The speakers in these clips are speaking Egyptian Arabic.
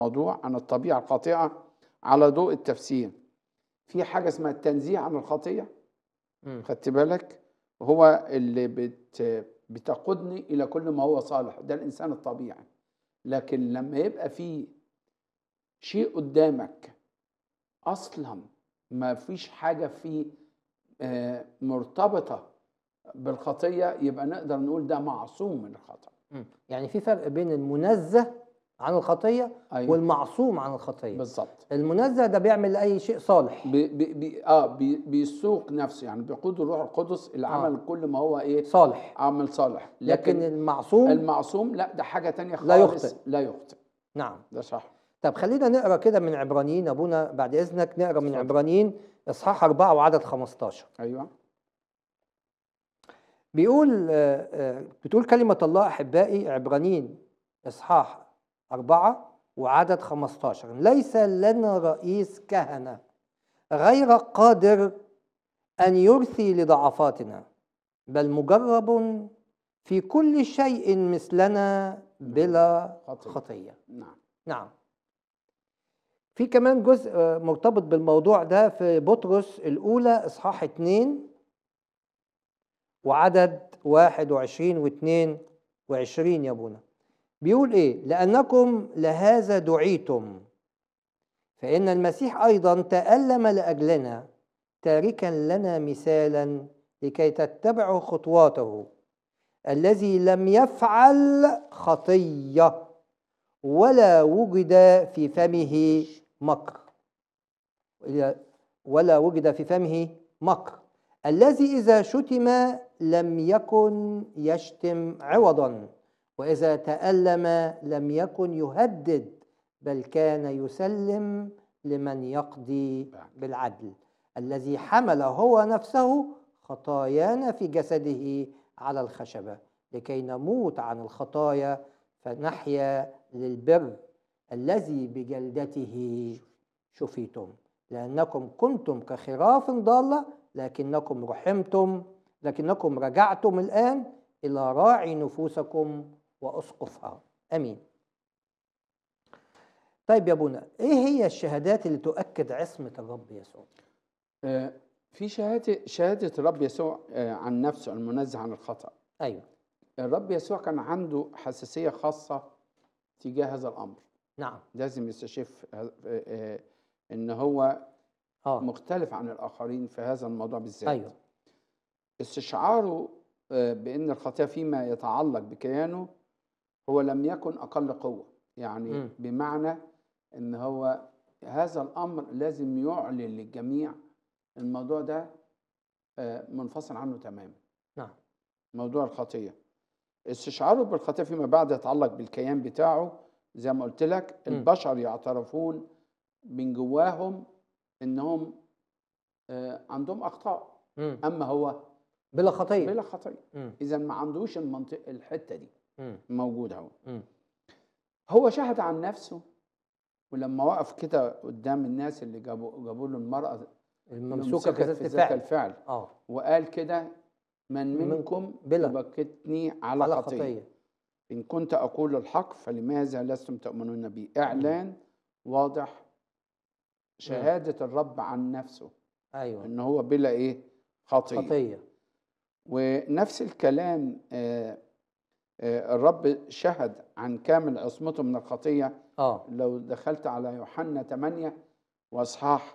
موضوع عن الطبيعة الخاطئة على ضوء التفسير في حاجة اسمها التنزيه عن الخطية مم. خدت بالك هو اللي بت بتقودني إلى كل ما هو صالح ده الإنسان الطبيعي لكن لما يبقى في شيء قدامك أصلا ما فيش حاجة فيه آه، مرتبطة بالخطية يبقى نقدر نقول ده معصوم من الخطأ مم. يعني في فرق بين المنزه عن الخطيه أيوة والمعصوم عن الخطيه بالظبط المنزه ده بيعمل اي شيء صالح بي بي بي اه بي بيسوق نفسه يعني بيقود الروح القدس اللي آه. عمل كل ما هو ايه صالح عمل صالح لكن لكن المعصوم المعصوم لا ده حاجة تانية خالص لا يخطئ. لا يخطئ نعم ده صح طب خلينا نقرا كده من عبرانيين ابونا بعد اذنك نقرا من اتفضل. عبرانيين اصحاح أربعة وعدد 15 ايوه بيقول آه، آه، بتقول كلمة الله أحبائي عبرانيين إصحاح أربعة وعدد 15 ليس لنا رئيس كهنة غير قادر أن يرثي لضعفاتنا بل مجرب في كل شيء مثلنا بلا خطية. خطية نعم نعم في كمان جزء آه، مرتبط بالموضوع ده في بطرس الأولى إصحاح 2 وعدد 21 و 22 يا ابونا بيقول ايه لانكم لهذا دعيتم فان المسيح ايضا تالم لاجلنا تاركا لنا مثالا لكي تتبعوا خطواته الذي لم يفعل خطيه ولا وجد في فمه مكر ولا وجد في فمه مكر الذي إذا شتم لم يكن يشتم عوضا وإذا تألم لم يكن يهدد بل كان يسلم لمن يقضي بالعدل الذي حمل هو نفسه خطايانا في جسده على الخشبة لكي نموت عن الخطايا فنحيا للبر الذي بجلدته شفيتم لأنكم كنتم كخراف ضالة لكنكم رحمتم لكنكم رجعتم الآن إلى راعي نفوسكم وأسقفها أمين طيب يا ابونا ايه هي الشهادات اللي تؤكد عصمة الرب يسوع آه، في شهادة شهادة الرب يسوع آه، عن نفسه المنزه عن الخطأ ايوه الرب يسوع كان عنده حساسية خاصة تجاه هذا الأمر نعم لازم يستشف آه، آه، إن هو اه مختلف عن الآخرين في هذا الموضوع بالذات ايوه استشعاره آه، بأن الخطيئة فيما يتعلق بكيانه هو لم يكن أقل قوة يعني مم. بمعنى أن هو هذا الأمر لازم يعلن للجميع الموضوع ده آه، منفصل عنه تماما نعم موضوع الخطية استشعاره بالخطية فيما بعد يتعلق بالكيان بتاعه زي ما قلت لك مم. البشر يعترفون من جواهم انهم آه، عندهم اخطاء مم. اما هو بلا خطية بلا خطيه مم. اذا ما عندوش المنطق الحته دي مم. موجوده هو مم. هو شهد عن نفسه ولما وقف كده قدام الناس اللي جابوا جابوا له المراه الممسوكة الممسكة كذات في ذاك الفعل الفعل اه وقال كده من منكم منكم بلا يبكتني على, على خطيه خطية إن كنت أقول الحق فلماذا لستم تؤمنون بي إعلان واضح شهادة الرب عن نفسه ايوه إن هو بلا إيه خطية خطية ونفس الكلام آه، آه، الرب شهد عن كامل عصمته من الخطية اه لو دخلت على يوحنا 8 وأصحاح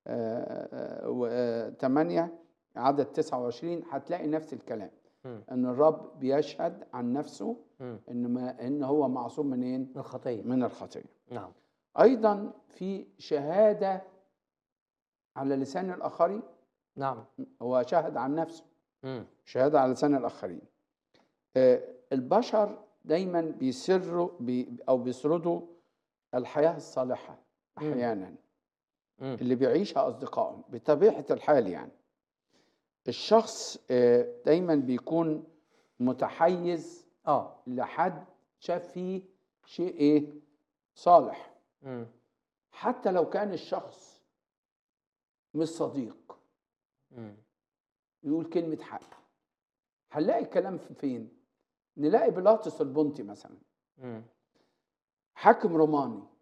8 عدد 29 هتلاقي نفس الكلام مم. ان الرب بيشهد عن نفسه مم. ان ما ان هو معصوم منين من الخطية من الخطيه نعم ايضا في شهاده على لسان الاخرين نعم هو شهد عن نفسه مم. شهاده على لسان الاخرين آه، البشر دايما بيسروا بي او بيسردوا الحياه الصالحه مم. احيانا مم. اللي بيعيشها اصدقائهم بطبيعه الحال يعني الشخص آه، دايما بيكون متحيز اه لحد شاف فيه شيء ايه صالح مم. حتى لو كان الشخص مش صديق مم. يقول كلمة حق هنلاقي الكلام في فين نلاقي بيلاطس البنطي مثلا مم. حاكم روماني